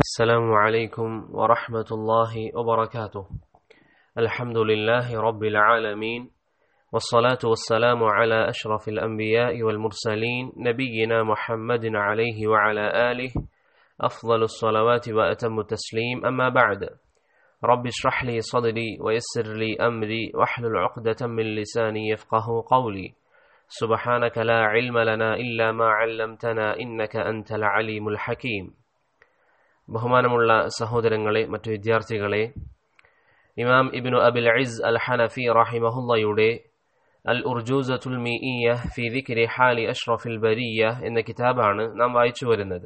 السلام عليكم ورحمة الله وبركاته الحمد لله رب العالمين والصلاة والسلام على أشرف الأنبياء والمرسلين نبينا محمد عليه وعلى آله أفضل الصلوات وأتم التسليم أما بعد رب اشرح لي صدري ويسر لي أمري واحلل عقدة من لساني يفقه قولي سبحانك لا علم لنا إلا ما علمتنا إنك أنت العليم الحكيم ബഹുമാനമുള്ള സഹോദരങ്ങളെ മറ്റു വിദ്യാർത്ഥികളെ ഇമാം ഇബ്നു അബിൽ ഇസ് അൽ ഹനഫി റഹിമഹുല്ലയുടെ അൽ ഉർജൂസത്തുൽ മീഇയ ഫി ദിക്രി ഹാലി അഷ്റഫിൽ ബരിയ എന്ന കിതാബാണ് നാം വായിച്ചു വരുന്നത്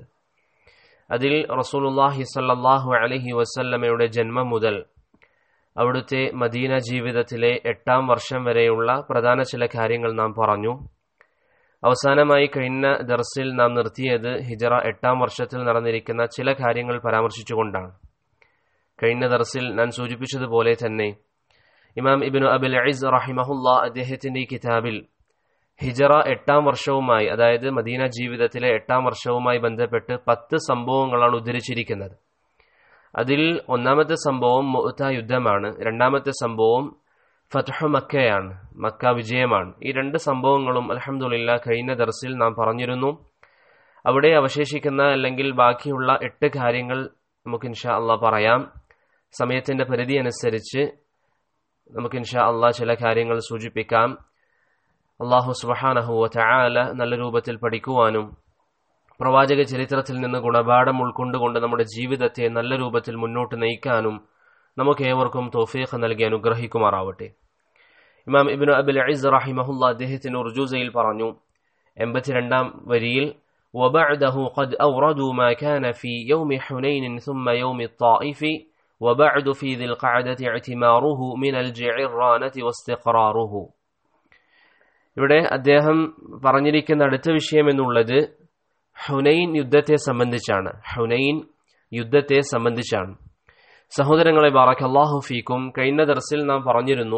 അതിൽ റസൂലുല്ലാഹി സല്ലല്ലാഹു അലൈഹി വസല്ലമയുടെ ജന്മം മുതൽ അവിടുത്തെ മദീന ജീവിതത്തിലെ എട്ടാം വർഷം വരെയുള്ള പ്രധാന ചില കാര്യങ്ങൾ നാം പറഞ്ഞു അവസാനമായി കഴിഞ്ഞ ദർസിൽ നാം നിർത്തിയത് ഹിജറ എട്ടാം വർഷത്തിൽ നടന്നിരിക്കുന്ന ചില കാര്യങ്ങൾ പരാമർശിച്ചുകൊണ്ടാണ് കഴിഞ്ഞ ദർസിൽ ഞാൻ സൂചിപ്പിച്ചതുപോലെ തന്നെ ഇമാം ഇബിനു അബിൽ ഇസ് റഹിമഹുല്ല അദ്ദേഹത്തിന്റെ ഈ കിതാബിൽ ഹിജറ എട്ടാം വർഷവുമായി അതായത് മദീന ജീവിതത്തിലെ എട്ടാം വർഷവുമായി ബന്ധപ്പെട്ട് പത്ത് സംഭവങ്ങളാണ് ഉദ്ധരിച്ചിരിക്കുന്നത് അതിൽ ഒന്നാമത്തെ സംഭവം മൊത്ത യുദ്ധമാണ് രണ്ടാമത്തെ സംഭവം ഫത്ഹു മക്കയാണ് മക്ക വിജയമാണ് ഈ രണ്ട് സംഭവങ്ങളും അലഹമുല്ല കഴിഞ്ഞ ദർസിൽ നാം പറഞ്ഞിരുന്നു അവിടെ അവശേഷിക്കുന്ന അല്ലെങ്കിൽ ബാക്കിയുള്ള എട്ട് കാര്യങ്ങൾ നമുക്ക് ഇൻഷാ അള്ളാഹ് പറയാം സമയത്തിന്റെ പരിധി അനുസരിച്ച് നമുക്ക് ഇൻഷാ അള്ളാഹ് ചില കാര്യങ്ങൾ സൂചിപ്പിക്കാം അള്ളാഹു സുബഹാനഹുവ ചായാല നല്ല രൂപത്തിൽ പഠിക്കുവാനും പ്രവാചക ചരിത്രത്തിൽ നിന്ന് ഗുണപാഠം ഉൾക്കൊണ്ടുകൊണ്ട് നമ്മുടെ ജീവിതത്തെ നല്ല രൂപത്തിൽ മുന്നോട്ട് നയിക്കാനും നമുക്ക് ഏവർക്കും തോഫീഖ് നൽകി അനുഗ്രഹിക്കുമാറാവട്ടെ ഇമാം ഇബിനു അബിൽ ഇസ് റഹിമഹുല്ല അദ്ദേഹത്തിന് ഉർജൂസയിൽ പറഞ്ഞു എൺപത്തിരണ്ടാം വരിയിൽ وبعده قد أوردوا ما كان في يوم حنين ثم يوم الطائف وبعد في ذي القعدة اعتماره من الجعرانة واستقراره ഇവിടെ അദ്ദേഹം പറഞ്ഞിരിക്കുന്ന അടുത്ത വിഷയം എന്നുള്ളത് ഹുനൈൻ യുദ്ധത്തെ സംബന്ധിച്ചാണ് ഹുനൈൻ യുദ്ധത്തെ സംബന്ധിച്ചാണ് സഹോദരങ്ങളെ ബാറക്കല്ലാഹു ഫീക്കും കഴിഞ്ഞ ദർസിൽ നാം പറഞ്ഞിരുന്നു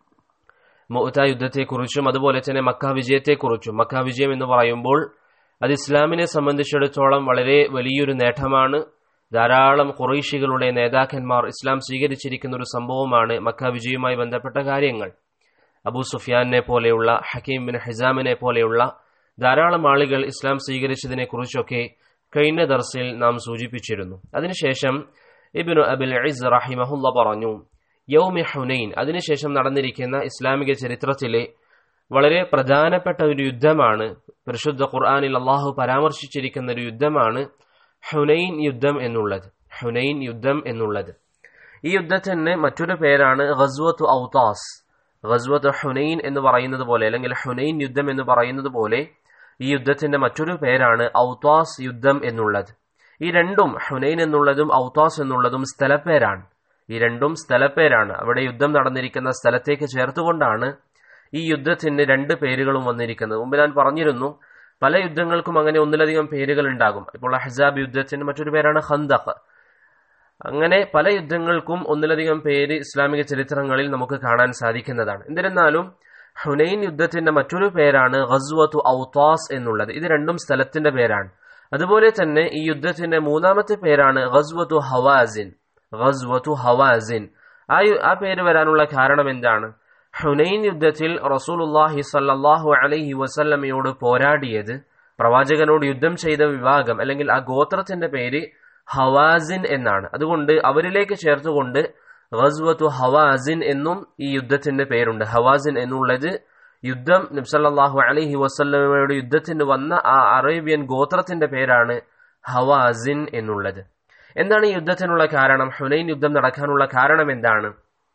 മൊഹത്ത യുദ്ധത്തെക്കുറിച്ചും അതുപോലെ തന്നെ മക്ക വിജയത്തെക്കുറിച്ചും മക്ക വിജയം എന്ന് പറയുമ്പോൾ അത് ഇസ്ലാമിനെ സംബന്ധിച്ചിടത്തോളം വളരെ വലിയൊരു നേട്ടമാണ് ധാരാളം കുറൈശികളുടെ നേതാക്കന്മാർ ഇസ്ലാം സ്വീകരിച്ചിരിക്കുന്ന ഒരു സംഭവമാണ് മക്ക വിജയവുമായി ബന്ധപ്പെട്ട കാര്യങ്ങൾ അബൂ സുഫിയാനെ പോലെയുള്ള ഹക്കീം ബിൻ ഹിസാമിനെ പോലെയുള്ള ധാരാളം ആളുകൾ ഇസ്ലാം സ്വീകരിച്ചതിനെ കുറിച്ചൊക്കെ കഴിഞ്ഞ ദർസിൽ നാം സൂചിപ്പിച്ചിരുന്നു അതിനുശേഷം ഇബിനു അബിൽ ഇസ് റഹിമഹുല്ല പറഞ്ഞു യൗമി ഹുനൈൻ അതിനുശേഷം നടന്നിരിക്കുന്ന ഇസ്ലാമിക ചരിത്രത്തിലെ വളരെ പ്രധാനപ്പെട്ട ഒരു യുദ്ധമാണ് പരിശുദ്ധ ഖുർആാനിൽ അള്ളാഹു പരാമർശിച്ചിരിക്കുന്ന ഒരു യുദ്ധമാണ് ഹുനൈൻ യുദ്ധം എന്നുള്ളത് ഹുനൈൻ യുദ്ധം എന്നുള്ളത് ഈ യുദ്ധത്തിന് മറ്റൊരു പേരാണ് ഗസ്വത്ത് ഔതാസ് ഗസ്വത്ത് ഹുനൈൻ എന്ന് പറയുന്നത് പോലെ അല്ലെങ്കിൽ ഹുനൈൻ യുദ്ധം എന്ന് പറയുന്നത് പോലെ ഈ യുദ്ധത്തിന്റെ മറ്റൊരു പേരാണ് ഔതാസ് യുദ്ധം എന്നുള്ളത് ഈ രണ്ടും ഹുനൈൻ എന്നുള്ളതും ഔതാസ് എന്നുള്ളതും സ്ഥലപ്പേരാണ് ഈ രണ്ടും സ്ഥലപ്പേരാണ് അവിടെ യുദ്ധം നടന്നിരിക്കുന്ന സ്ഥലത്തേക്ക് ചേർത്തുകൊണ്ടാണ് ഈ യുദ്ധത്തിന് രണ്ട് പേരുകളും വന്നിരിക്കുന്നത് മുമ്പ് ഞാൻ പറഞ്ഞിരുന്നു പല യുദ്ധങ്ങൾക്കും അങ്ങനെ ഒന്നിലധികം പേരുകൾ ഉണ്ടാകും ഇപ്പോൾ അഹ്സാബ് യുദ്ധത്തിന് മറ്റൊരു പേരാണ് ഹന്തഖ് അങ്ങനെ പല യുദ്ധങ്ങൾക്കും ഒന്നിലധികം പേര് ഇസ്ലാമിക ചരിത്രങ്ങളിൽ നമുക്ക് കാണാൻ സാധിക്കുന്നതാണ് എന്നിരുന്നാലും ഹുനൈൻ യുദ്ധത്തിന്റെ മറ്റൊരു പേരാണ് ഗസ്വത്തു ഔത്താസ് എന്നുള്ളത് ഇത് രണ്ടും സ്ഥലത്തിന്റെ പേരാണ് അതുപോലെ തന്നെ ഈ യുദ്ധത്തിന്റെ മൂന്നാമത്തെ പേരാണ് ഗസ്വത്തു ഹവാസിൻ ഗസ്വത്തു ഹവാസിൻ ആ ആ പേര് വരാനുള്ള കാരണം എന്താണ് ഹുനൈൻ യുദ്ധത്തിൽ റസൂലുല്ലാഹി സല്ലാഹു അലൈഹി വസല്ലമയോട് പോരാടിയത് പ്രവാചകനോട് യുദ്ധം ചെയ്ത വിഭാഗം അല്ലെങ്കിൽ ആ ഗോത്രത്തിന്റെ പേര് ഹവാസിൻ എന്നാണ് അതുകൊണ്ട് അവരിലേക്ക് ചേർത്തുകൊണ്ട് ഗസ്വത്തു ഹവാസിൻ എന്നും ഈ യുദ്ധത്തിന്റെ പേരുണ്ട് ഹവാസിൻ എന്നുള്ളത് യുദ്ധം നബ്സല്ലാഹു അലൈഹി വസല്ലമയുടെ യുദ്ധത്തിന് വന്ന ആ അറേബ്യൻ ഗോത്രത്തിന്റെ പേരാണ് ഹവാസിൻ എന്നുള്ളത് എന്താണ് ഈ യുദ്ധത്തിനുള്ള കാരണം ഹുനൈൻ യുദ്ധം നടക്കാനുള്ള കാരണം എന്താണ്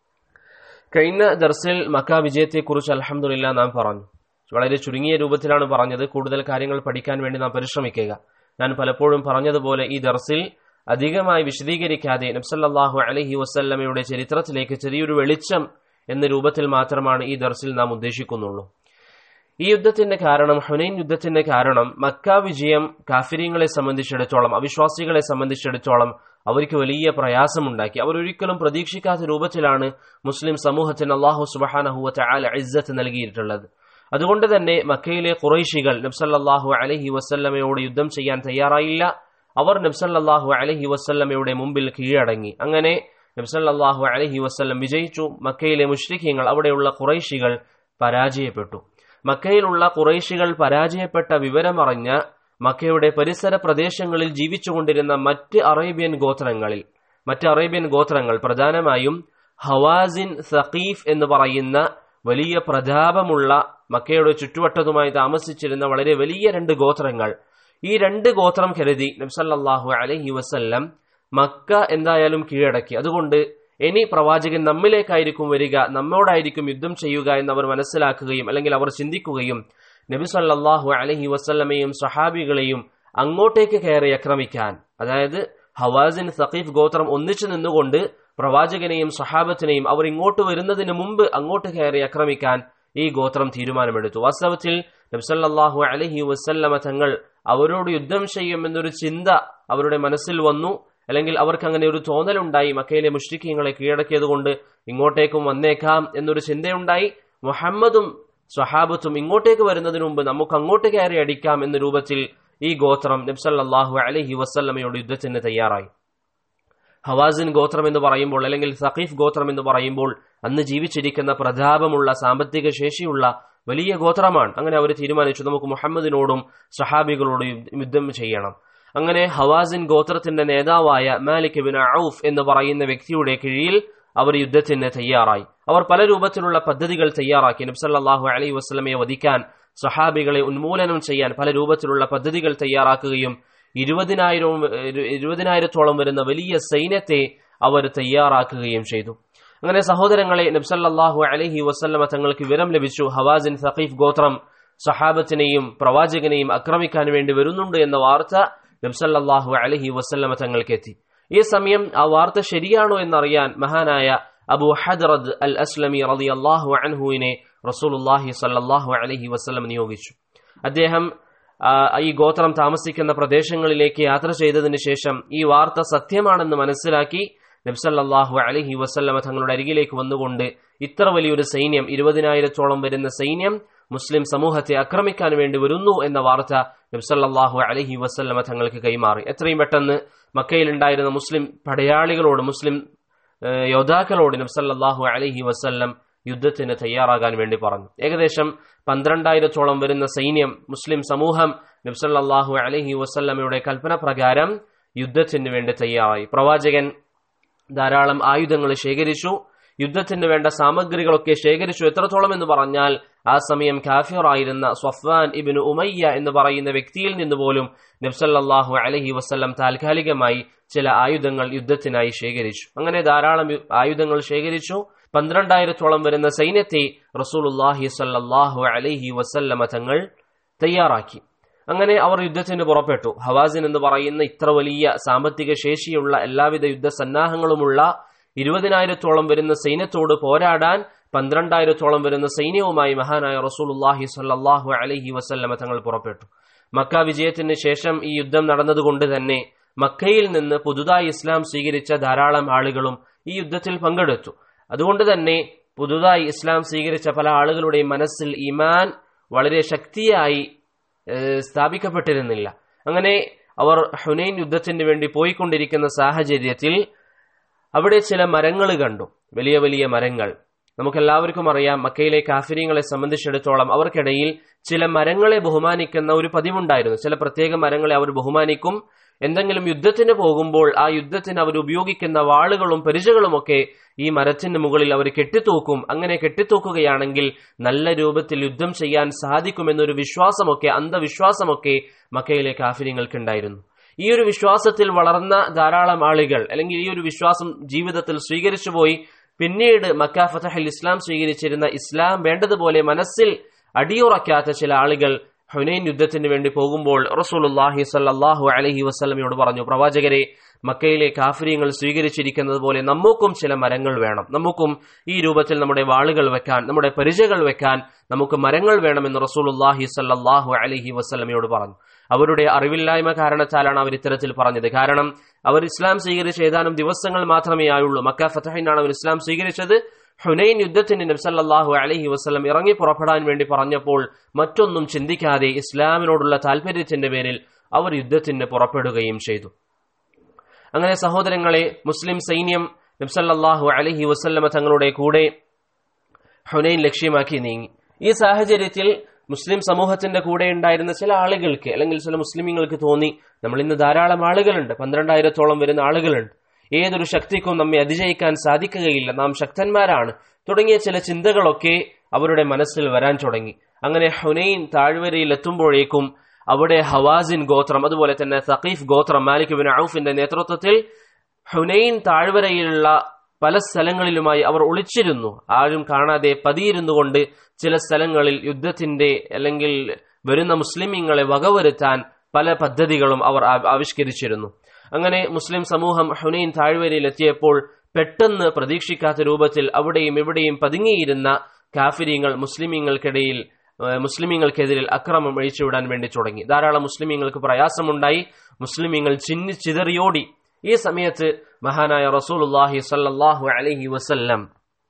കഴിഞ്ഞ ദർസിൽ മക്ക വിജയത്തെക്കുറിച്ച് അലഹമുല്ല നാം പറഞ്ഞു വളരെ ചുരുങ്ങിയ രൂപത്തിലാണ് പറഞ്ഞത് കൂടുതൽ കാര്യങ്ങൾ പഠിക്കാൻ വേണ്ടി നാം പരിശ്രമിക്കുക ഞാൻ പലപ്പോഴും പറഞ്ഞതുപോലെ ഈ ദർസിൽ അധികമായി വിശദീകരിക്കാതെ നബ്സല്ലാഹു അലഹി വസ്ല്ലമയുടെ ചരിത്രത്തിലേക്ക് ചെറിയൊരു വെളിച്ചം എന്ന രൂപത്തിൽ മാത്രമാണ് ഈ ദർസിൽ നാം ഉദ്ദേശിക്കുന്നുള്ളൂ ഈ യുദ്ധത്തിന്റെ കാരണം ഹുനൈൻ യുദ്ധത്തിന്റെ കാരണം മക്ക വിജയം കാഫിര്യങ്ങളെ സംബന്ധിച്ചിടത്തോളം അവിശ്വാസികളെ സംബന്ധിച്ചിടത്തോളം അവർക്ക് വലിയ പ്രയാസമുണ്ടാക്കി അവർ ഒരിക്കലും പ്രതീക്ഷിക്കാത്ത രൂപത്തിലാണ് മുസ്ലിം സമൂഹത്തിന് അള്ളാഹു സുബഹാനഹുവ ചാല ഇസ്സത്ത് നൽകിയിട്ടുള്ളത് അതുകൊണ്ട് തന്നെ മക്കയിലെ കുറൈശികൾ നബ്സല്ലാഹു അലഹി വസല്ലമയോട് യുദ്ധം ചെയ്യാൻ തയ്യാറായില്ല അവർ നബ്സല്ലാഹു അലഹി വസ്ല്ലമയുടെ മുമ്പിൽ കീഴടങ്ങി അങ്ങനെ നബ്സല്ലാഹു അലഹി വസ്ല്ലം വിജയിച്ചു മക്കയിലെ മുഷ്രിഖ്യങ്ങൾ അവിടെയുള്ള കുറൈശികൾ പരാജയപ്പെട്ടു മക്കയിലുള്ള കുറൈശികൾ പരാജയപ്പെട്ട വിവരമറിഞ്ഞ മക്കയുടെ പരിസര പ്രദേശങ്ങളിൽ ജീവിച്ചുകൊണ്ടിരുന്ന മറ്റ് അറേബ്യൻ ഗോത്രങ്ങളിൽ മറ്റ് അറേബ്യൻ ഗോത്രങ്ങൾ പ്രധാനമായും ഹവാസിൻ സഖീഫ് എന്ന് പറയുന്ന വലിയ പ്രതാപമുള്ള മക്കയുടെ ചുറ്റുവട്ടത്തുമായി താമസിച്ചിരുന്ന വളരെ വലിയ രണ്ട് ഗോത്രങ്ങൾ ഈ രണ്ട് ഗോത്രം കരുതി നബ്സല്ലാഹു അലഹി വസല്ലം മക്ക എന്തായാലും കീഴടക്കി അതുകൊണ്ട് ഇനി പ്രവാചകൻ നമ്മിലേക്കായിരിക്കും വരിക നമ്മോടായിരിക്കും യുദ്ധം ചെയ്യുക എന്ന് അവർ മനസ്സിലാക്കുകയും അല്ലെങ്കിൽ അവർ ചിന്തിക്കുകയും നബി സല്ലാഹു അലഹി വസല്ലമയും സഹാബികളെയും അങ്ങോട്ടേക്ക് കയറി ആക്രമിക്കാൻ അതായത് ഹവാസിൻ സഖീഫ് ഗോത്രം ഒന്നിച്ചു നിന്നുകൊണ്ട് പ്രവാചകനെയും സഹാബത്തിനെയും അവർ ഇങ്ങോട്ട് വരുന്നതിന് മുമ്പ് അങ്ങോട്ട് കയറി ആക്രമിക്കാൻ ഈ ഗോത്രം തീരുമാനമെടുത്തു വാസ്തവത്തിൽ നബ്സല്ലാഹു അലഹി വസല്ലമ തങ്ങൾ അവരോട് യുദ്ധം ചെയ്യുമെന്നൊരു ചിന്ത അവരുടെ മനസ്സിൽ വന്നു അല്ലെങ്കിൽ അവർക്ക് അങ്ങനെ ഒരു തോന്നലുണ്ടായി മക്കയിലെ മുഷ്രിഖ്യങ്ങളെ കീഴടക്കിയതുകൊണ്ട് ഇങ്ങോട്ടേക്കും വന്നേക്കാം എന്നൊരു ചിന്തയുണ്ടായി മുഹമ്മദും സ്വഹാബത്തും ഇങ്ങോട്ടേക്ക് വരുന്നതിന് മുമ്പ് നമുക്ക് അങ്ങോട്ട് കയറി അടിക്കാം എന്ന രൂപത്തിൽ ഈ ഗോത്രം നബ്സല്ലാഹു അലഹി വസ്ല്ലമയോട് യുദ്ധത്തിന് തയ്യാറായി ഹവാസിൻ ഗോത്രം എന്ന് പറയുമ്പോൾ അല്ലെങ്കിൽ സഖീഫ് ഗോത്രം എന്ന് പറയുമ്പോൾ അന്ന് ജീവിച്ചിരിക്കുന്ന പ്രതാപമുള്ള സാമ്പത്തിക ശേഷിയുള്ള വലിയ ഗോത്രമാണ് അങ്ങനെ അവർ തീരുമാനിച്ചു നമുക്ക് മുഹമ്മദിനോടും സഹാബികളോടും യുദ്ധം ചെയ്യണം അങ്ങനെ ഹവാസിൻ ഗോത്രത്തിന്റെ നേതാവായ മാലിക് ബിൻ ഔഫ് എന്ന് പറയുന്ന വ്യക്തിയുടെ കീഴിൽ അവർ യുദ്ധത്തിന് തയ്യാറായി അവർ പല രൂപത്തിലുള്ള പദ്ധതികൾ തയ്യാറാക്കി നബ്സല്ലാഹു അലൈഹി വസ്ലമയെ വധിക്കാൻ സഹാബികളെ ഉന്മൂലനം ചെയ്യാൻ പല രൂപത്തിലുള്ള പദ്ധതികൾ തയ്യാറാക്കുകയും ഇരുപതിനായിരവും ഇരുപതിനായിരത്തോളം വരുന്ന വലിയ സൈന്യത്തെ അവർ തയ്യാറാക്കുകയും ചെയ്തു അങ്ങനെ സഹോദരങ്ങളെ നബ്സല്ലാഹു അലഹി വസ്ല്ലമ തങ്ങൾക്ക് വിവരം ലഭിച്ചു ഹവാസിൻ സഖീഫ് ഗോത്രം സഹാബത്തിനെയും പ്രവാചകനെയും ആക്രമിക്കാൻ വേണ്ടി വരുന്നുണ്ട് എന്ന വാർത്ത നബ്സല്ലാഹു അലഹി വസ്ല്ലമ തങ്ങൾക്ക് എത്തി ഈ സമയം ആ വാർത്ത ശരിയാണോ എന്നറിയാൻ മഹാനായ അബു ഹദ്റദ് അൽ അസ്ലമി റതി അള്ളാഹു അൻഹുവിനെ റസൂലുല്ലാഹി സല്ലാഹു അലഹി വസ്ലം നിയോഗിച്ചു അദ്ദേഹം ഈ ഗോത്രം താമസിക്കുന്ന പ്രദേശങ്ങളിലേക്ക് യാത്ര ചെയ്തതിന് ശേഷം ഈ വാർത്ത സത്യമാണെന്ന് മനസ്സിലാക്കി നബ്സല്ലാഹു അലഹി വസ്ല്ലമ തങ്ങളുടെ അരികിലേക്ക് വന്നുകൊണ്ട് ഇത്ര വലിയൊരു സൈന്യം ഇരുപതിനായിരത്തോളം വരുന്ന സൈന്യം മുസ്ലിം സമൂഹത്തെ ആക്രമിക്കാൻ വേണ്ടി വരുന്നു എന്ന വാർത്ത നബ്സല്ലാഹു അലഹി വസ്ല്ലമ തങ്ങൾക്ക് കൈമാറി എത്രയും പെട്ടെന്ന് മക്കയിലുണ്ടായിരുന്ന മുസ്ലിം പടയാളികളോട് മുസ്ലിം യോദ്ധാക്കളോട് നബ്സല്ലാഹു അലഹി വസ്ല്ലം യുദ്ധത്തിന് തയ്യാറാകാൻ വേണ്ടി പറഞ്ഞു ഏകദേശം പന്ത്രണ്ടായിരത്തോളം വരുന്ന സൈന്യം മുസ്ലിം സമൂഹം നബ്സല്ലാഹു അലഹി വസ്ല്ലമയുടെ കൽപ്പന പ്രകാരം യുദ്ധത്തിന് വേണ്ടി തയ്യാറായി പ്രവാചകൻ ധാരാളം ആയുധങ്ങൾ ശേഖരിച്ചു യുദ്ധത്തിന് വേണ്ട സാമഗ്രികളൊക്കെ ശേഖരിച്ചു എത്രത്തോളം എന്ന് പറഞ്ഞാൽ ആ സമയം കാഫിറായിരുന്ന സ്വഫാൻ ഇബിന് ഉമയ്യ എന്ന് പറയുന്ന വ്യക്തിയിൽ നിന്ന് പോലും നബ്സല്ലാഹു അലഹി വസ്ല്ലം താൽക്കാലികമായി ചില ആയുധങ്ങൾ യുദ്ധത്തിനായി ശേഖരിച്ചു അങ്ങനെ ധാരാളം ആയുധങ്ങൾ ശേഖരിച്ചു പന്ത്രണ്ടായിരത്തോളം വരുന്ന സൈന്യത്തെ റസൂലുല്ലാഹി സല്ലാഹു അലഹി വസല്ലമ തങ്ങൾ തയ്യാറാക്കി അങ്ങനെ അവർ യുദ്ധത്തിന് പുറപ്പെട്ടു ഹവാസിൻ എന്ന് പറയുന്ന ഇത്ര വലിയ സാമ്പത്തിക ശേഷിയുള്ള എല്ലാവിധ യുദ്ധസന്നാഹങ്ങളുമുള്ള ഇരുപതിനായിരത്തോളം വരുന്ന സൈന്യത്തോട് പോരാടാൻ പന്ത്രണ്ടായിരത്തോളം വരുന്ന സൈന്യവുമായി മഹാനായ റസൂലുല്ലാഹി സല്ലാഹു അലഹി വസല്ലമ തങ്ങൾ പുറപ്പെട്ടു മക്ക വിജയത്തിന് ശേഷം ഈ യുദ്ധം നടന്നതുകൊണ്ട് തന്നെ മക്കയിൽ നിന്ന് പുതുതായി ഇസ്ലാം സ്വീകരിച്ച ധാരാളം ആളുകളും ഈ യുദ്ധത്തിൽ പങ്കെടുത്തു അതുകൊണ്ട് തന്നെ പുതുതായി ഇസ്ലാം സ്വീകരിച്ച പല ആളുകളുടെയും മനസ്സിൽ ഈമാൻ വളരെ ശക്തിയായി സ്ഥാപിക്കപ്പെട്ടിരുന്നില്ല അങ്ങനെ അവർ ഹുനൈൻ യുദ്ധത്തിന് വേണ്ടി പോയിക്കൊണ്ടിരിക്കുന്ന സാഹചര്യത്തിൽ അവിടെ ചില മരങ്ങൾ കണ്ടു വലിയ വലിയ മരങ്ങൾ നമുക്കെല്ലാവർക്കും അറിയാം മക്കയിലെ കാഫിര്യങ്ങളെ സംബന്ധിച്ചിടത്തോളം അവർക്കിടയിൽ ചില മരങ്ങളെ ബഹുമാനിക്കുന്ന ഒരു പതിവുണ്ടായിരുന്നു ചില പ്രത്യേക മരങ്ങളെ അവർ ബഹുമാനിക്കും എന്തെങ്കിലും യുദ്ധത്തിന് പോകുമ്പോൾ ആ യുദ്ധത്തിന് അവർ ഉപയോഗിക്കുന്ന വാളുകളും പരിചകളുമൊക്കെ ഈ മരത്തിന് മുകളിൽ അവർ കെട്ടിത്തൂക്കും അങ്ങനെ കെട്ടിത്തൂക്കുകയാണെങ്കിൽ നല്ല രൂപത്തിൽ യുദ്ധം ചെയ്യാൻ സാധിക്കുമെന്നൊരു വിശ്വാസമൊക്കെ അന്ധവിശ്വാസമൊക്കെ മക്കയിലെ കാഫിര്യങ്ങൾക്കുണ്ടായിരുന്നു ഈ ഒരു വിശ്വാസത്തിൽ വളർന്ന ധാരാളം ആളുകൾ അല്ലെങ്കിൽ ഈ ഒരു വിശ്വാസം ജീവിതത്തിൽ സ്വീകരിച്ചു പോയി പിന്നീട് മക്ക ഫതഹൽ ഇസ്ലാം സ്വീകരിച്ചിരുന്ന ഇസ്ലാം വേണ്ടതുപോലെ മനസ്സിൽ അടിയുറക്കാത്ത ചില ആളുകൾ ഹുനൈൻ യുദ്ധത്തിന് വേണ്ടി പോകുമ്പോൾ റസൂലുല്ലാഹി സല്ലാഹു അലഹി വസ്ലമയോട് പറഞ്ഞു പ്രവാചകരെ മക്കയിലെ കാഫര്യങ്ങൾ സ്വീകരിച്ചിരിക്കുന്നത് പോലെ നമുക്കും ചില മരങ്ങൾ വേണം നമുക്കും ഈ രൂപത്തിൽ നമ്മുടെ വാളുകൾ വെക്കാൻ നമ്മുടെ പരിചയകൾ വെക്കാൻ നമുക്ക് മരങ്ങൾ വേണമെന്ന് റസൂലുല്ലാഹി സല്ലാഹു അലഹി വസ്ലമയോട് പറഞ്ഞു അവരുടെ അറിവില്ലായ്മ കാരണത്താലാണ് അവർ ഇത്തരത്തിൽ പറഞ്ഞത് കാരണം അവർ ഇസ്ലാം സ്വീകരിച്ച ഏതാനും ദിവസങ്ങൾ മാത്രമേ ആയുള്ളൂ മക്ക ഫത്തഹിനാണ് അവർ ഇസ്ലാം സ്വീകരിച്ചത് ഹുനൈൻ യുദ്ധത്തിന് നബ്സല്ലാഹു അലഹി വസ്ലം ഇറങ്ങി പുറപ്പെടാൻ വേണ്ടി പറഞ്ഞപ്പോൾ മറ്റൊന്നും ചിന്തിക്കാതെ ഇസ്ലാമിനോടുള്ള താല്പര്യത്തിന്റെ പേരിൽ അവർ യുദ്ധത്തിന് പുറപ്പെടുകയും ചെയ്തു അങ്ങനെ സഹോദരങ്ങളെ മുസ്ലിം സൈന്യം നബ്സല്ലാഹു അലഹി വസല്ലമ തങ്ങളുടെ കൂടെ ഹുനൈൻ ലക്ഷ്യമാക്കി നീങ്ങി ഈ സാഹചര്യത്തിൽ മുസ്ലിം സമൂഹത്തിന്റെ കൂടെ ഉണ്ടായിരുന്ന ചില ആളുകൾക്ക് അല്ലെങ്കിൽ ചില മുസ്ലിമീങ്ങൾക്ക് തോന്നി നമ്മൾ ഇന്ന് ധാരാളം ആളുകളുണ്ട് പന്ത്രണ്ടായിരത്തോളം വരുന്ന ആളുകളുണ്ട് ഏതൊരു ശക്തിക്കും നമ്മെ അതിജയിക്കാൻ സാധിക്കുകയില്ല നാം ശക്തന്മാരാണ് തുടങ്ങിയ ചില ചിന്തകളൊക്കെ അവരുടെ മനസ്സിൽ വരാൻ തുടങ്ങി അങ്ങനെ ഹുനൈൻ താഴ്വരയിൽ എത്തുമ്പോഴേക്കും അവിടെ ഹവാസിൻ ഗോത്രം അതുപോലെ തന്നെ സഖീഫ് ഗോത്രം മാലിക് ബിൻ ഔഫിന്റെ നേതൃത്വത്തിൽ ഹുനൈൻ താഴ്വരയിലുള്ള പല സ്ഥലങ്ങളിലുമായി അവർ ഒളിച്ചിരുന്നു ആരും കാണാതെ പതിയിരുന്നു കൊണ്ട് ചില സ്ഥലങ്ങളിൽ യുദ്ധത്തിന്റെ അല്ലെങ്കിൽ വരുന്ന മുസ്ലിമീങ്ങളെ വകവരുത്താൻ പല പദ്ധതികളും അവർ ആവിഷ്കരിച്ചിരുന്നു അങ്ങനെ മുസ്ലിം സമൂഹം ഹുനൈൻ താഴ്വരയിൽ എത്തിയപ്പോൾ പെട്ടെന്ന് പ്രതീക്ഷിക്കാത്ത രൂപത്തിൽ അവിടെയും ഇവിടെയും പതുങ്ങിയിരുന്ന കാഫിരിങ്ങൾ മുസ്ലിമീങ്ങൾക്കിടയിൽ മുസ്ലിമീങ്ങൾക്കെതിരിൽ അക്രമം അഴിച്ചുവിടാൻ വേണ്ടി തുടങ്ങി ധാരാളം മുസ്ലിമീങ്ങൾക്ക് പ്രയാസമുണ്ടായി മുസ്ലിമീങ്ങൾ ചിന്നി ചിതറിയോടി ഈ സമയത്ത് മഹാനായ റസൂലുല്ലാഹി സല്ലല്ലാഹു അലൈഹി വസല്ലം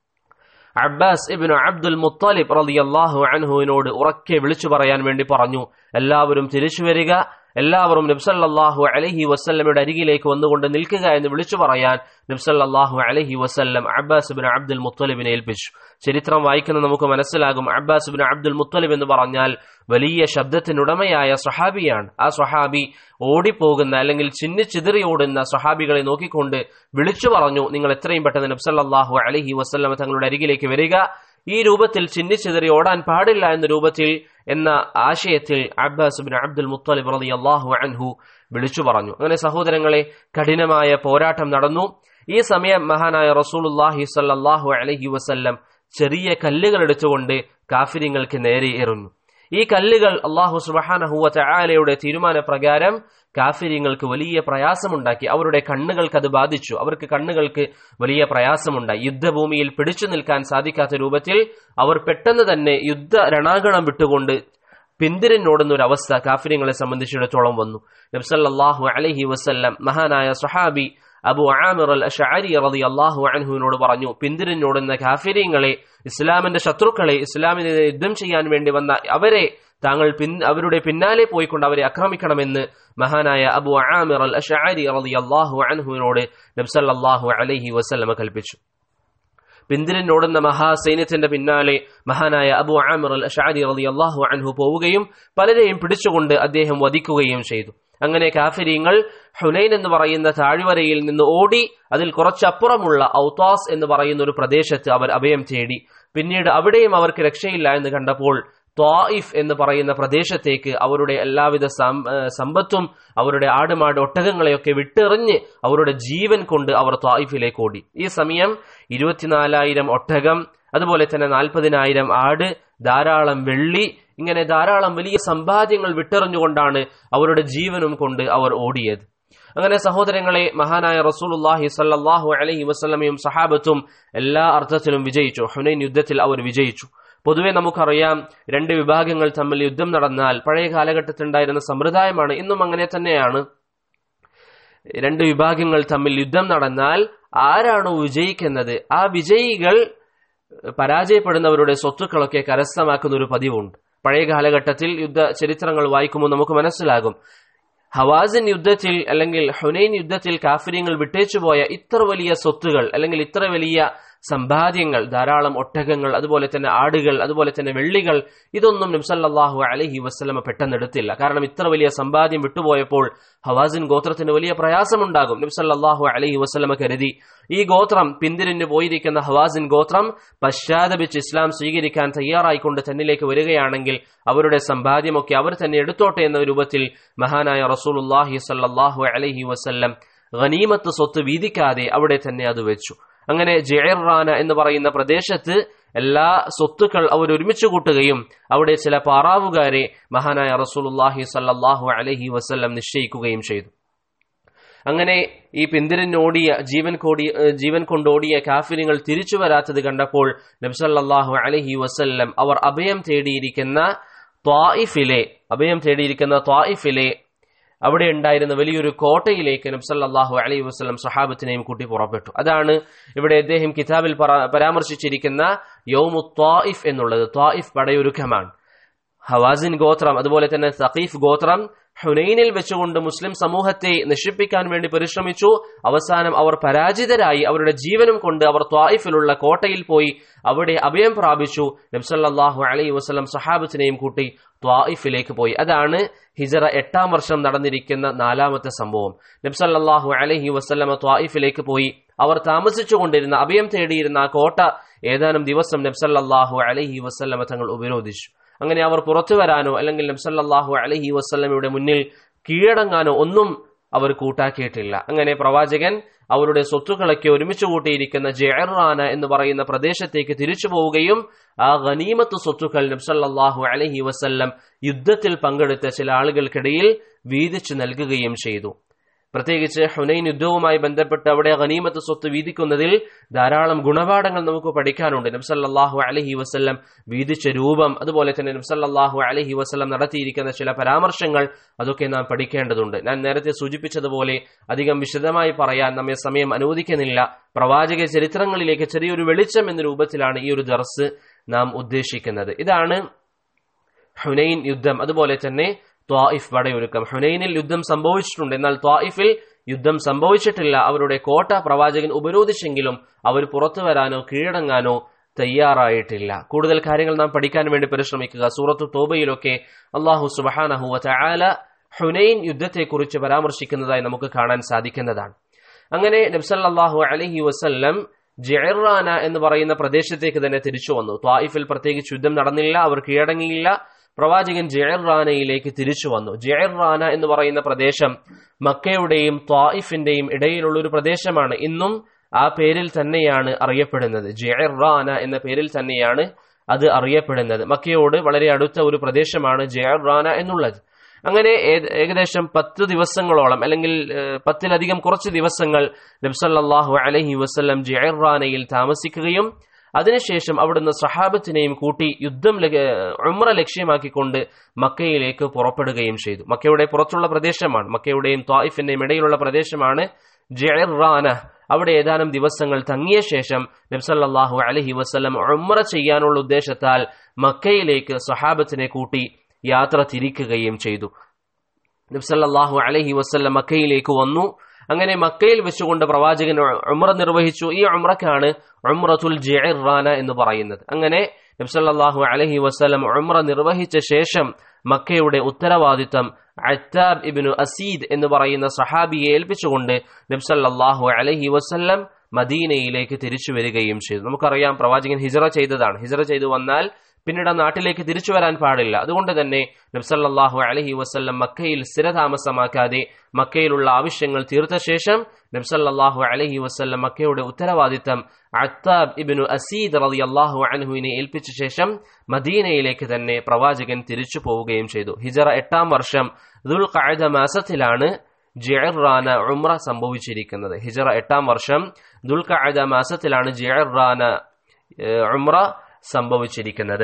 അബ്ബാസ് ഇബ്നു അബ്ദുൽ മുത്തലിബ് റളിയല്ലാഹു അൻഹുവിനോട് ഉറക്കെ വിളിച്ചു പറയാൻ വേണ്ടി പറഞ്ഞു എല്ലാവരും തിരിച്ചു വരിക എല്ലാവരും നബ്സല്ലാഹു അലഹി വസ്ല്ലമയുടെ അരികിലേക്ക് വന്നുകൊണ്ട് നിൽക്കുക എന്ന് വിളിച്ചു പറയാൻ നബ്സല്ലാഹു അലഹി വസ്ല്ലം അബ്ബാസ് ബിൻ അബ്ദുൽ മുത്തലിബിനെ ഏൽപ്പിച്ചു ചരിത്രം വായിക്കുന്ന നമുക്ക് മനസ്സിലാകും അബ്ബാസ് ബിൻ അബ്ദുൽ മുത്തലിബ് എന്ന് പറഞ്ഞാൽ വലിയ ശബ്ദത്തിനുടമയായ സ്വഹാബിയാണ് ആ സ്വഹാബി ഓടിപ്പോകുന്ന അല്ലെങ്കിൽ ചിന്നിച്ചിതറി ഓടുന്ന സ്വഹാബികളെ നോക്കിക്കൊണ്ട് വിളിച്ചു പറഞ്ഞു നിങ്ങൾ എത്രയും പെട്ടെന്ന് നബ്സല്ലാഹു അലഹി വസ്ല്ലമ തങ്ങളുടെ അരികിലേക്ക് വരിക ഈ രൂപത്തിൽ ചിന്നിച്ചിതറി ഓടാൻ പാടില്ല എന്ന രൂപത്തിൽ എന്ന ആശയത്തിൽ അബ്ബാസ് ബിൻ അബ്ദുൽ മുത്തലിബ് റളി അള്ളാഹു അൻഹു വിളിച്ചു പറഞ്ഞു അങ്ങനെ സഹോദരങ്ങളെ കഠിനമായ പോരാട്ടം നടന്നു ഈ സമയം മഹാനായ റസൂലുല്ലാഹി സല്ലാഹു അലഹി വസല്ലം ചെറിയ കല്ലുകൾ എടുത്തുകൊണ്ട് കാഫിരിങ്ങൾക്ക് നേരെ എറിഞ്ഞു ഈ കല്ലുകൾ അള്ളാഹു സുബഹാനഹുവ ചായാലയുടെ തീരുമാനപ്രകാരം കാഫിര്യങ്ങൾക്ക് വലിയ പ്രയാസമുണ്ടാക്കി അവരുടെ കണ്ണുകൾക്ക് അത് ബാധിച്ചു അവർക്ക് കണ്ണുകൾക്ക് വലിയ പ്രയാസമുണ്ടായി യുദ്ധഭൂമിയിൽ പിടിച്ചു നിൽക്കാൻ സാധിക്കാത്ത രൂപത്തിൽ അവർ പെട്ടെന്ന് തന്നെ യുദ്ധ രണാകണം വിട്ടുകൊണ്ട് പിന്തിരിഞ്ഞോടുന്ന ഒരു അവസ്ഥ കാഫിര്യങ്ങളെ സംബന്ധിച്ചിടത്തോളം വന്നു നബ്സല്ലാഹു അലഹി വസ്ല്ലം മഹാനായ സഹാബി അബു ആമിർ അൽ അഷാരി റതി അള്ളാഹു അൻഹുവിനോട് പറഞ്ഞു പിന്തിരിഞ്ഞോടുന്ന കാഫിര്യങ്ങളെ ഇസ്ലാമിന്റെ ശത്രുക്കളെ ഇസ്ലാമിനെതിരെ യുദ്ധം ചെയ്യാൻ വേണ്ടി വന്ന അവരെ താങ്കൾ പിൻ അവരുടെ പിന്നാലെ പോയിക്കൊണ്ട് അവരെ ആക്രമിക്കണമെന്ന് മഹാനായ അബു ആമിർ അൽ അഷാരി റതി അള്ളാഹു അൻഹുവിനോട് നബ്സല്ലാഹു അലഹി വസ്ലമ കൽപ്പിച്ചു പിന്തിരിഞ്ഞോടുന്ന മഹാസൈന്യത്തിന്റെ പിന്നാലെ മഹാനായ അബു ആമിർ അൽ അഷാരി റതി അള്ളാഹു അൻഹു പോവുകയും പലരെയും പിടിച്ചുകൊണ്ട് അദ്ദേഹം വധിക്കുകയും ചെയ്തു അങ്ങനെ കാഫിരിങ്ങൾ ഹുനൈൻ എന്ന് പറയുന്ന താഴ്വരയിൽ നിന്ന് ഓടി അതിൽ കുറച്ചപ്പുറമുള്ള ഔത്താസ് എന്ന് പറയുന്ന ഒരു പ്രദേശത്ത് അവർ അഭയം തേടി പിന്നീട് അവിടെയും അവർക്ക് രക്ഷയില്ല എന്ന് കണ്ടപ്പോൾ ത്വായിഫ് എന്ന് പറയുന്ന പ്രദേശത്തേക്ക് അവരുടെ എല്ലാവിധ സമ്പത്തും അവരുടെ ആടുമാട് ഒട്ടകങ്ങളെയൊക്കെ വിട്ടെറിഞ്ഞ് അവരുടെ ജീവൻ കൊണ്ട് അവർ ത്വായിഫിലേക്ക് ഓടി ഈ സമയം ഇരുപത്തിനാലായിരം ഒട്ടകം അതുപോലെ തന്നെ നാൽപ്പതിനായിരം ആട് ധാരാളം വെള്ളി ഇങ്ങനെ ധാരാളം വലിയ സമ്പാദ്യങ്ങൾ വിട്ടെറിഞ്ഞുകൊണ്ടാണ് അവരുടെ ജീവനും കൊണ്ട് അവർ ഓടിയത് അങ്ങനെ സഹോദരങ്ങളെ മഹാനായ റസൂലുല്ലാഹി സല്ലാഹു അലഹി വസ്ലമയും സഹാബത്തും എല്ലാ അർത്ഥത്തിലും വിജയിച്ചു ഹുനൈൻ യുദ്ധത്തിൽ അവർ വിജയിച്ചു പൊതുവെ നമുക്കറിയാം രണ്ട് വിഭാഗങ്ങൾ തമ്മിൽ യുദ്ധം നടന്നാൽ പഴയ കാലഘട്ടത്തിൽ ഉണ്ടായിരുന്ന സമ്പ്രദായമാണ് ഇന്നും അങ്ങനെ തന്നെയാണ് രണ്ട് വിഭാഗങ്ങൾ തമ്മിൽ യുദ്ധം നടന്നാൽ ആരാണോ വിജയിക്കുന്നത് ആ വിജയികൾ പരാജയപ്പെടുന്നവരുടെ സ്വത്തുക്കളൊക്കെ കരസ്ഥമാക്കുന്ന ഒരു പതിവുണ്ട് പഴയ കാലഘട്ടത്തിൽ യുദ്ധ ചരിത്രങ്ങൾ വായിക്കുമ്പോൾ നമുക്ക് മനസ്സിലാകും ഹവാസിൻ യുദ്ധത്തിൽ അല്ലെങ്കിൽ ഹുനൈൻ യുദ്ധത്തിൽ കാഫര്യങ്ങൾ വിട്ടേച്ചുപോയ ഇത്ര വലിയ സ്വത്തുകൾ അല്ലെങ്കിൽ ഇത്ര വലിയ സമ്പാദ്യങ്ങൾ ധാരാളം ഒട്ടകങ്ങൾ അതുപോലെ തന്നെ ആടുകൾ അതുപോലെ തന്നെ വെള്ളികൾ ഇതൊന്നും നിംസല്ലാഹു അലഹി വസ്ലമ പെട്ടെന്ന് എടുത്തില്ല കാരണം ഇത്ര വലിയ സമ്പാദ്യം വിട്ടുപോയപ്പോൾ ഹവാസിൻ ഗോത്രത്തിന് വലിയ പ്രയാസമുണ്ടാകും നിംസല്ലാഹു അലഹി വസ്ലമ കരുതി ഈ ഗോത്രം പിന്തിരിഞ്ഞു പോയിരിക്കുന്ന ഹവാസിൻ ഗോത്രം പശ്ചാത്തപിച്ച് ഇസ്ലാം സ്വീകരിക്കാൻ തയ്യാറായിക്കൊണ്ട് തന്നിലേക്ക് വരികയാണെങ്കിൽ അവരുടെ സമ്പാദ്യമൊക്കെ അവർ തന്നെ എടുത്തോട്ടെ എന്ന രൂപത്തിൽ മഹാനായ റസൂലുല്ലാഹി സല്ലാഹു അലഹി വസ്ല്ലം ഗനീമത്ത് സ്വത്ത് വീതിക്കാതെ അവിടെ തന്നെ അത് വെച്ചു അങ്ങനെ ജയറാന എന്ന് പറയുന്ന പ്രദേശത്ത് എല്ലാ സ്വത്തുക്കൾ അവർ ഒരുമിച്ച് കൂട്ടുകയും അവിടെ ചില പാറാവുകാരെ മഹാനായ റസൂലുല്ലാഹി സല്ലാഹു അലഹി വസ്ല്ലം നിശ്ചയിക്കുകയും ചെയ്തു അങ്ങനെ ഈ പിന്തിരിഞ്ഞോടിയ ജീവൻ കോടി ജീവൻ കൊണ്ടോടിയ കാഫിര്യങ്ങൾ തിരിച്ചു വരാത്തത് കണ്ടപ്പോൾ നബ്സല്ലാഹു അലഹി വസല്ലം അവർ അഭയം തേടിയിരിക്കുന്ന ത്വായിഫിലെ അഭയം തേടിയിരിക്കുന്ന ത്വായിഫിലെ അവിടെ ഉണ്ടായിരുന്ന വലിയൊരു കോട്ടയിലേക്ക് നബ്സല്ലാഹു അലൈഹി വസ്ലം സഹാബത്തിനെയും കൂട്ടി പുറപ്പെട്ടു അതാണ് ഇവിടെ അദ്ദേഹം കിതാബിൽ പരാമർശിച്ചിരിക്കുന്ന യോമു ത്വായിഫ് എന്നുള്ളത് ത്വായിഫ് പടയൊരുക്കമാണ് ഹവാസിൻ ഗോത്രം അതുപോലെ തന്നെ സഖീഫ് ഗോത്രം ഹുനൈനിൽ വെച്ചുകൊണ്ട് മുസ്ലിം സമൂഹത്തെ നശിപ്പിക്കാൻ വേണ്ടി പരിശ്രമിച്ചു അവസാനം അവർ പരാജിതരായി അവരുടെ ജീവനും കൊണ്ട് അവർ ത്വായിഫിലുള്ള കോട്ടയിൽ പോയി അവിടെ അഭയം പ്രാപിച്ചു നബ്സല്ലാഹു അലൈഹി വസ്ലം സഹാബത്തിനെയും കൂട്ടി ത്വായിഫിലേക്ക് പോയി അതാണ് ഹിജറ എട്ടാം വർഷം നടന്നിരിക്കുന്ന നാലാമത്തെ സംഭവം നബ്സല്ലാഹു അലൈഹി വസ്ലമ ത്വായിഫിലേക്ക് പോയി അവർ താമസിച്ചുകൊണ്ടിരുന്ന അഭയം തേടിയിരുന്ന ആ കോട്ട ഏതാനും ദിവസം നബ്സല്ലാഹു അലൈഹി വസ്ലമ തങ്ങൾ ഉപരോധിച്ചു അങ്ങനെ അവർ പുറത്തു വരാനോ അല്ലെങ്കിൽ നബ്സല്ലാഹു അലഹി വസ്ലമയുടെ മുന്നിൽ കീഴടങ്ങാനോ ഒന്നും അവർ കൂട്ടാക്കിയിട്ടില്ല അങ്ങനെ പ്രവാചകൻ അവരുടെ സ്വത്തുക്കളൊക്കെ ഒരുമിച്ച് കൂട്ടിയിരിക്കുന്ന ജെയറാന എന്ന് പറയുന്ന പ്രദേശത്തേക്ക് തിരിച്ചു പോവുകയും ആ ഗനീമത്ത് സ്വത്തുക്കൾ നബ്സല്ലാഹു അലഹി വസ്ല്ലം യുദ്ധത്തിൽ പങ്കെടുത്ത ചില ആളുകൾക്കിടയിൽ വീതിച്ചു നൽകുകയും ചെയ്തു പ്രത്യേകിച്ച് ഹുനൈൻ യുദ്ധവുമായി ബന്ധപ്പെട്ട് അവിടെ ഗനീമത്ത് സ്വത്ത് വീതിക്കുന്നതിൽ ധാരാളം ഗുണപാഠങ്ങൾ നമുക്ക് പഠിക്കാനുണ്ട് നബ്സല്ലാഹു അലഹി വസ്ല്ലം വീതിച്ച രൂപം അതുപോലെ തന്നെ നബ്സല്ലാഹു അലഹി വസ്ല്ലം നടത്തിയിരിക്കുന്ന ചില പരാമർശങ്ങൾ അതൊക്കെ നാം പഠിക്കേണ്ടതുണ്ട് ഞാൻ നേരത്തെ സൂചിപ്പിച്ചതുപോലെ അധികം വിശദമായി പറയാൻ നമ്മെ സമയം അനുവദിക്കുന്നില്ല പ്രവാചക ചരിത്രങ്ങളിലേക്ക് ചെറിയൊരു വെളിച്ചം എന്ന രൂപത്തിലാണ് ഈ ഒരു ദർസ് നാം ഉദ്ദേശിക്കുന്നത് ഇതാണ് ഹുനൈൻ യുദ്ധം അതുപോലെ തന്നെ ത്വായിഫ് വടയൊരുക്കം ഹുനൈനിൽ യുദ്ധം സംഭവിച്ചിട്ടുണ്ട് എന്നാൽ ത്വായിഫിൽ യുദ്ധം സംഭവിച്ചിട്ടില്ല അവരുടെ കോട്ട പ്രവാചകൻ ഉപരോധിച്ചെങ്കിലും അവർ പുറത്തു വരാനോ കീഴടങ്ങാനോ തയ്യാറായിട്ടില്ല കൂടുതൽ കാര്യങ്ങൾ നാം പഠിക്കാൻ വേണ്ടി പരിശ്രമിക്കുക സൂറത്തു തോബയിലൊക്കെ അള്ളാഹു സുബഹാനഹുവ ചായാല ഹുനൈൻ യുദ്ധത്തെക്കുറിച്ച് പരാമർശിക്കുന്നതായി നമുക്ക് കാണാൻ സാധിക്കുന്നതാണ് അങ്ങനെ നബ്സല്ലാഹു അലഹി വസ്ല്ലം ജെറാന എന്ന് പറയുന്ന പ്രദേശത്തേക്ക് തന്നെ തിരിച്ചു വന്നു ത്വായിഫിൽ പ്രത്യേകിച്ച് യുദ്ധം നടന്നില്ല അവർ കീഴടങ്ങിയില്ല പ്രവാചകൻ ജെയർറാനയിലേക്ക് തിരിച്ചു വന്നു ജെയർറാന എന്ന് പറയുന്ന പ്രദേശം മക്കയുടെയും ത്വായിഫിന്റെയും ഇടയിലുള്ള ഒരു പ്രദേശമാണ് ഇന്നും ആ പേരിൽ തന്നെയാണ് അറിയപ്പെടുന്നത് ജെയർറാന എന്ന പേരിൽ തന്നെയാണ് അത് അറിയപ്പെടുന്നത് മക്കയോട് വളരെ അടുത്ത ഒരു പ്രദേശമാണ് ജെയർറാന എന്നുള്ളത് അങ്ങനെ ഏകദേശം പത്ത് ദിവസങ്ങളോളം അല്ലെങ്കിൽ പത്തിലധികം കുറച്ച് ദിവസങ്ങൾ നബ്സല്ലാഹു അലഹി വസ്ലം ജെയർറാനയിൽ താമസിക്കുകയും അതിനുശേഷം അവിടുന്ന് സഹാബത്തിനെയും കൂട്ടി യുദ്ധം ഉമ്ര ലക്ഷ്യമാക്കിക്കൊണ്ട് മക്കയിലേക്ക് പുറപ്പെടുകയും ചെയ്തു മക്കയുടെ പുറത്തുള്ള പ്രദേശമാണ് മക്കയുടെയും ത്വായിഫിന്റെയും ഇടയിലുള്ള പ്രദേശമാണ് ജെറാന അവിടെ ഏതാനും ദിവസങ്ങൾ തങ്ങിയ ശേഷം നബ്സല്ലാഹു അലഹി വസ്ലം ഉമ്ര ചെയ്യാനുള്ള ഉദ്ദേശത്താൽ മക്കയിലേക്ക് സഹാബത്തിനെ കൂട്ടി യാത്ര തിരിക്കുകയും ചെയ്തു നബ്സല്ലാഹു അലഹി വസ്ലം മക്കയിലേക്ക് വന്നു അങ്ങനെ മക്കയിൽ വെച്ചുകൊണ്ട് പ്രവാചകൻ ഉമ്ര നിർവഹിച്ചു ഈ ഉമ്രക്കാണ് ഉമ്രത്തുൽ ജെറാന എന്ന് പറയുന്നത് അങ്ങനെ നബ്സല്ലാഹു അലഹി വസ്ലം ഉമ്ര നിർവഹിച്ച ശേഷം മക്കയുടെ ഉത്തരവാദിത്തം അറ്റാബ് ഇബിനു അസീദ് എന്ന് പറയുന്ന സഹാബിയെ ഏൽപ്പിച്ചുകൊണ്ട് നബ്സല്ലാഹു അലഹി വസ്ല്ലം മദീനയിലേക്ക് തിരിച്ചു വരികയും ചെയ്തു നമുക്കറിയാം പ്രവാചകൻ ഹിജറ ചെയ്തതാണ് ഹിജറ ചെയ്തു വന്നാൽ പിന്നീട് നാട്ടിലേക്ക് തിരിച്ചു വരാൻ പാടില്ല അതുകൊണ്ട് തന്നെ നബ്സല്ലാഹു അലഹി വസ്ല്ലം മക്കയിൽ സ്ഥിരതാമസമാക്കാതെ മക്കയിലുള്ള ആവശ്യങ്ങൾ തീർത്ത ശേഷം നബ്സല്ലാഹു അലഹി വസ്ല്ലം മക്കയുടെ ഉത്തരവാദിത്തം അത്താബ് ഇബിനു അസീദ് റതി അള്ളാഹു അനഹുവിനെ ഏൽപ്പിച്ച ശേഷം മദീനയിലേക്ക് തന്നെ പ്രവാചകൻ തിരിച്ചു പോവുകയും ചെയ്തു ഹിജറ എട്ടാം വർഷം ദുൽ ഖഅദ മാസത്തിലാണ് ജെയറാന ഉമ്ര സംഭവിച്ചിരിക്കുന്നത് ഹിജറ എട്ടാം വർഷം ദുൽ ഖഅദ മാസത്തിലാണ് ജെയറാന ഉമ്ര സംഭവിച്ചിരിക്കുന്നത്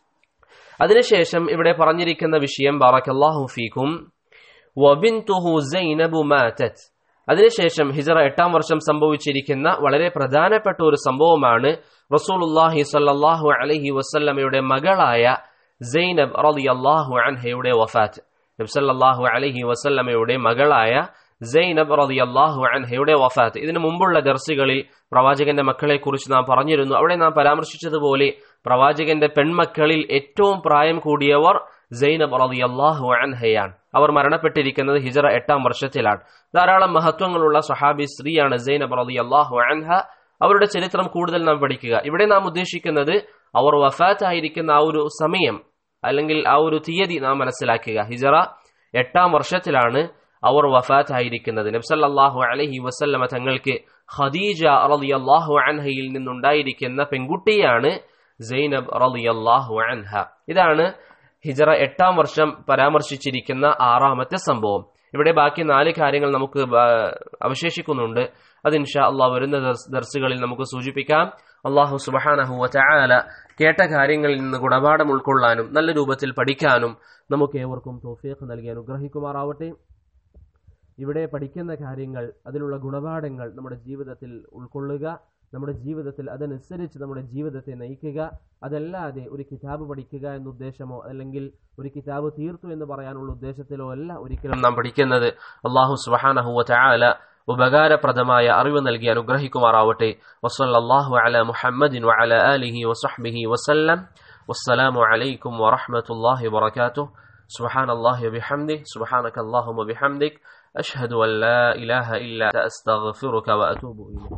അതിനുശേഷം ഇവിടെ പറഞ്ഞിരിക്കുന്ന വിഷയം ബാറക്കല്ലാഹു ഫീക്കും വബിൻതുഹു സൈനബു മാതത് അതിനുശേഷം ഹിജറ എട്ടാം വർഷം സംഭവിച്ചിരിക്കുന്ന വളരെ പ്രധാനപ്പെട്ട ഒരു സംഭവമാണ് റസൂലുല്ലാഹി സല്ലാഹു അലഹി വസല്ലമയുടെ മകളായ സൈനബ് റളിയല്ലാഹു അൻഹയുടെ വഫാത്ത് നബ്സല്ലാഹു അലഹി വസല്ലമയുടെ മകളായ സൈനബ് റളിയല്ലാഹു അൻഹയുടെ വഫാത്ത് ഇതിനു മുമ്പുള്ള ദർസുകളിൽ പ്രവാചകന്റെ മക്കളെ കുറിച്ച് നാം പറഞ്ഞിരുന്നു അവിടെ നാം പരാമർശിച്ചതുപോലെ പ്രവാചകന്റെ പെൺമക്കളിൽ ഏറ്റവും പ്രായം കൂടിയവർ സൈനബ് റളിയല്ലാഹു അൻഹയാണ് അവർ മരണപ്പെട്ടിരിക്കുന്നത് ഹിജറ എട്ടാം വർഷത്തിലാണ് ധാരാളം മഹത്വങ്ങളുള്ള സഹാബി സ്ത്രീയാണ് സൈനബ് റളിയല്ലാഹു അൻഹ അവരുടെ ചരിത്രം കൂടുതൽ നാം പഠിക്കുക ഇവിടെ നാം ഉദ്ദേശിക്കുന്നത് അവർ വഫാത്തായിരിക്കുന്ന ആ ഒരു സമയം അല്ലെങ്കിൽ ആ ഒരു തീയതി നാം മനസ്സിലാക്കുക ഹിജറ എട്ടാം വർഷത്തിലാണ് അവർ വഫാത്തായിരിക്കുന്നത് നബ്സല്ലാഹു അലഹി വസല്ലമ തങ്ങൾക്ക് ഖദീജ റളിയല്ലാഹു അൻഹയിൽ നിന്നുണ്ടായിരിക്കുന്ന പെൺകുട്ടിയാണ് സൈനബ് റളിയല്ലാഹു അൻഹ ഇതാണ് ഹിജറ എട്ടാം വർഷം പരാമർശിച്ചിരിക്കുന്ന ആറാമത്തെ സംഭവം ഇവിടെ ബാക്കി നാല് കാര്യങ്ങൾ നമുക്ക് അവശേഷിക്കുന്നുണ്ട് അത് ഇൻഷാ അള്ളാഹ് വരുന്ന ദർസുകളിൽ നമുക്ക് സൂചിപ്പിക്കാം അള്ളാഹു സുബഹാനഹു വചാല കേട്ട കാര്യങ്ങളിൽ നിന്ന് ഗുണപാഠം ഉൾക്കൊള്ളാനും നല്ല രൂപത്തിൽ പഠിക്കാനും നമുക്ക് ഏവർക്കും തോഫീഖ് നൽകി അനുഗ്രഹിക്കുമാറാവട്ടെ ഇവിടെ പഠിക്കുന്ന കാര്യങ്ങൾ അതിലുള്ള ഗുണപാഠങ്ങൾ നമ്മുടെ ജീവിതത്തിൽ ഉൾക്കൊള്ളുക നമ്മുടെ ജീവിതത്തിൽ അതനുസരിച്ച് നമ്മുടെ ജീവിതത്തെ നയിക്കുക അതല്ലാതെ ഒരു കിതാബ് പഠിക്കുക എന്ന ഉദ്ദേശമോ അല്ലെങ്കിൽ ഒരു കിതാബ് തീർത്തു എന്ന് പറയാനുള്ള ഉദ്ദേശത്തിലോ അല്ല ഒരിക്കലും നാം പഠിക്കുന്നത് അള്ളാഹു സുബാനഹുവ ചാല ഉപകാരപ്രദമായ അറിവ് നൽകി അനുഗ്രഹിക്കുമാറാവട്ടെ വസല്ലാഹു അല മുഹമ്മദിൻ വഅല ആലിഹി വസഹ്ബിഹി വസല്ലം والسلام عليكم ورحمة الله وبركاته سبحان الله وبحمده سبحانك اللهم وبحمدك أشهد أن لا إله إلا أنت أستغفرك وأتوب إليك